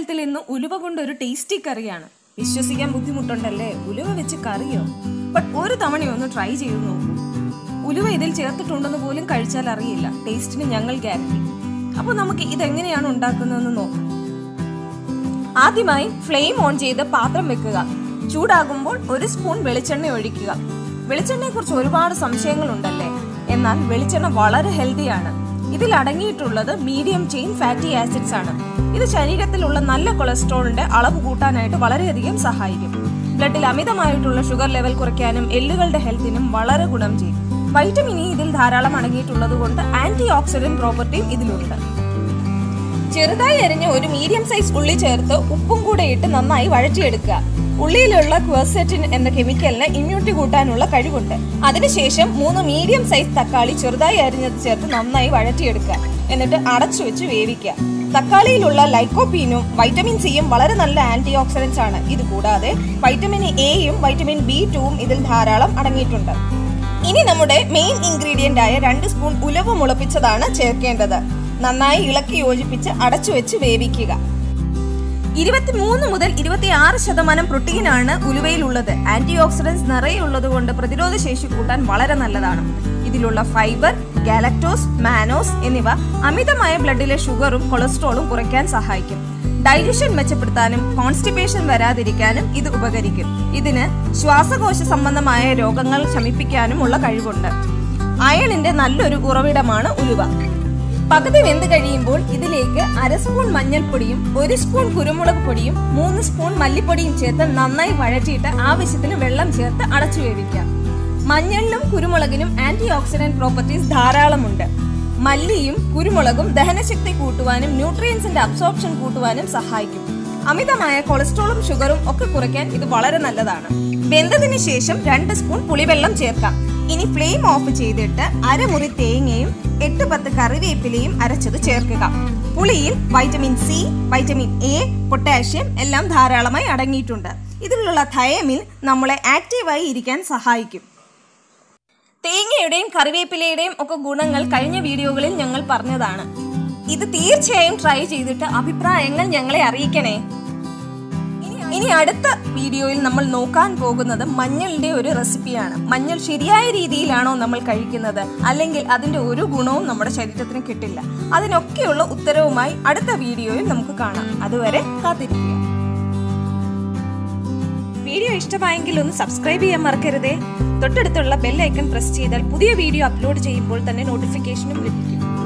ഹെൽത്തിൽ ഇന്ന് ഉലുവ കൊണ്ട് ഒരു ടേസ്റ്റി കറിയാണ് വിശ്വസിക്കാൻ ബുദ്ധിമുട്ടുണ്ടല്ലേ ഉലുവ വെച്ച് കറിയോ ബട്ട് ഒരു തവണയൊന്ന് ട്രൈ ചെയ്ത് നോക്കൂ ഉലുവ ഇതിൽ ചേർത്തിട്ടുണ്ടെന്ന് പോലും കഴിച്ചാൽ അറിയില്ല ടേസ്റ്റിന് ഞങ്ങൾ ഗ്യാരണ്ടി അപ്പോൾ നമുക്ക് ഇതെങ്ങനെയാണ് ഉണ്ടാക്കുന്നതെന്ന് നോക്കാം ആദ്യമായി ഫ്ലെയിം ഓൺ ചെയ്ത് പാത്രം വെക്കുക ചൂടാകുമ്പോൾ ഒരു സ്പൂൺ വെളിച്ചെണ്ണ ഒഴിക്കുക വെളിച്ചെണ്ണയെ കുറിച്ച് ഒരുപാട് സംശയങ്ങളുണ്ടല്ലേ എന്നാൽ വെളിച്ചെണ്ണ വളരെ ഹെൽത്തിയാണ് ഇതിൽ അടങ്ങിയിട്ടുള്ളത് മീഡിയം ചെയിൻ ഫാറ്റി ആസിഡ്സ് ആണ് ഇത് ശരീരത്തിലുള്ള നല്ല കൊളസ്ട്രോളിന്റെ അളവ് കൂട്ടാനായിട്ട് വളരെയധികം സഹായിക്കും ബ്ലഡിൽ അമിതമായിട്ടുള്ള ഷുഗർ ലെവൽ കുറയ്ക്കാനും എല്ലുകളുടെ ഹെൽത്തിനും വളരെ ഗുണം ചെയ്യും വൈറ്റമിൻ ഇ ഇതിൽ ധാരാളം അടങ്ങിയിട്ടുള്ളത് കൊണ്ട് ആന്റി ഓക്സിഡന്റ് പ്രോപ്പർട്ടിയും ഇതിലുണ്ട് ചെറുതായി അരിഞ്ഞ ഒരു മീഡിയം സൈസ് ഉള്ളി ചേർത്ത് ഉപ്പും കൂടെ ഇട്ട് നന്നായി വഴറ്റിയെടുക്കുക ഉള്ളിയിലുള്ള ക്വസെറ്റിൻ എന്ന കെമിക്കലിന് ഇമ്മ്യൂണിറ്റി കൂട്ടാനുള്ള കഴിവുണ്ട് അതിനുശേഷം മൂന്ന് മീഡിയം സൈസ് തക്കാളി ചെറുതായി അരിഞ്ഞത് ചേർത്ത് നന്നായി വഴറ്റിയെടുക്കുക എന്നിട്ട് അടച്ചു വെച്ച് വേവിക്കുക തക്കാളിയിലുള്ള ലൈക്കോപീനും വൈറ്റമിൻ സിയും വളരെ നല്ല ആന്റി ഓക്സിഡൻസ് ആണ് ഇത് കൂടാതെ വൈറ്റമിൻ എയും വൈറ്റമിൻ ബി ടുവും ഇതിൽ ധാരാളം അടങ്ങിയിട്ടുണ്ട് ഇനി നമ്മുടെ മെയിൻ ഇൻഗ്രീഡിയന്റ് ആയ രണ്ട് സ്പൂൺ ഉലവ് മുളപ്പിച്ചതാണ് ചേർക്കേണ്ടത് നന്നായി ഇളക്കി യോജിപ്പിച്ച് അടച്ചു വെച്ച് വേവിക്കുക ഇരുപത്തിമൂന്ന് മുതൽ ഇരുപത്തിയാറ് ശതമാനം പ്രോട്ടീനാണ് ഉലുവയിലുള്ളത് ആന്റി ഓക്സിഡൻസ് നിറയുള്ളത് കൊണ്ട് പ്രതിരോധ ശേഷി കൂട്ടാൻ വളരെ നല്ലതാണ് ഇതിലുള്ള ഫൈബർ ഗാലക്ടോസ് മാനോസ് എന്നിവ അമിതമായ ബ്ലഡിലെ ഷുഗറും കൊളസ്ട്രോളും കുറയ്ക്കാൻ സഹായിക്കും ഡൈജഷൻ മെച്ചപ്പെടുത്താനും കോൺസ്റ്റിപ്പേഷൻ വരാതിരിക്കാനും ഇത് ഉപകരിക്കും ഇതിന് ശ്വാസകോശ സംബന്ധമായ രോഗങ്ങൾ ശമിപ്പിക്കാനും ഉള്ള കഴിവുണ്ട് അയണിന്റെ നല്ലൊരു ഉറവിടമാണ് ഉലുവ പകുതി വെന്ത് കഴിയുമ്പോൾ ഇതിലേക്ക് അര സ്പൂൺ മഞ്ഞൾപ്പൊടിയും ഒരു സ്പൂൺ കുരുമുളക് പൊടിയും മൂന്ന് സ്പൂൺ മല്ലിപ്പൊടിയും ചേർത്ത് നന്നായി വഴറ്റിയിട്ട് ആവശ്യത്തിന് വെള്ളം ചേർത്ത് അടച്ചു വേവിക്കാം മഞ്ഞളിലും കുരുമുളകിനും ആന്റി ഓക്സിഡന്റ് പ്രോപ്പർട്ടീസ് ധാരാളമുണ്ട് മല്ലിയും കുരുമുളകും ദഹനശക്തി കൂട്ടുവാനും ന്യൂട്രിയൻസിന്റെ അബ്സോർപ്ഷൻ കൂട്ടുവാനും സഹായിക്കും അമിതമായ കൊളസ്ട്രോളും ഷുഗറും ഒക്കെ കുറയ്ക്കാൻ ഇത് വളരെ നല്ലതാണ് വെന്തതിന് ശേഷം രണ്ട് സ്പൂൺ പുളിവെള്ളം ചേർക്കാം ഇനി ഫ്ലെയിം ഓഫ് ചെയ്തിട്ട് അരമുറി തേങ്ങയും എട്ട് പത്ത് കറിവേപ്പിലയും അരച്ചത് ചേർക്കുക പുളിയിൽ vitamin C vitamin A potassium എല്ലാം ധാരാളമായി അടങ്ങിയിട്ടുണ്ട് ഇതിലുള്ള തയമിൽ നമ്മളെ ആക്റ്റീവായി ഇരിക്കാൻ സഹായിക്കും തേങ്ങയുടെയും കറിവേപ്പിലയുടെയും ഒക്കെ ഗുണങ്ങൾ കഴിഞ്ഞ വീഡിയോകളിൽ ഞങ്ങൾ പറഞ്ഞതാണ് ഇത് തീർച്ചയായും ട്രൈ ചെയ്തിട്ട് അഭിപ്രായങ്ങൾ ഞങ്ങളെ അറിയിക്കണേ ഇനി അടുത്ത വീഡിയോയിൽ നമ്മൾ നോക്കാൻ പോകുന്നത് മഞ്ഞളിന്റെ ഒരു റെസിപ്പിയാണ് മഞ്ഞൾ ശരിയായ രീതിയിലാണോ നമ്മൾ കഴിക്കുന്നത് അല്ലെങ്കിൽ അതിന്റെ ഒരു ഗുണവും നമ്മുടെ ശരീരത്തിന് കിട്ടില്ല അതിനൊക്കെയുള്ള ഉത്തരവുമായി അടുത്ത വീഡിയോയിൽ നമുക്ക് കാണാം അതുവരെ കാത്തിരിക്കുക വീഡിയോ ഇഷ്ടമായെങ്കിൽ ഒന്ന് സബ്സ്ക്രൈബ് ചെയ്യാൻ മറക്കരുതേ തൊട്ടടുത്തുള്ള ബെൽ ഐക്കൺ പ്രസ് ചെയ്താൽ പുതിയ വീഡിയോ അപ്ലോഡ് ചെയ്യുമ്പോൾ തന്നെ നോട്ടിഫിക്കേഷനും ലഭിക്കും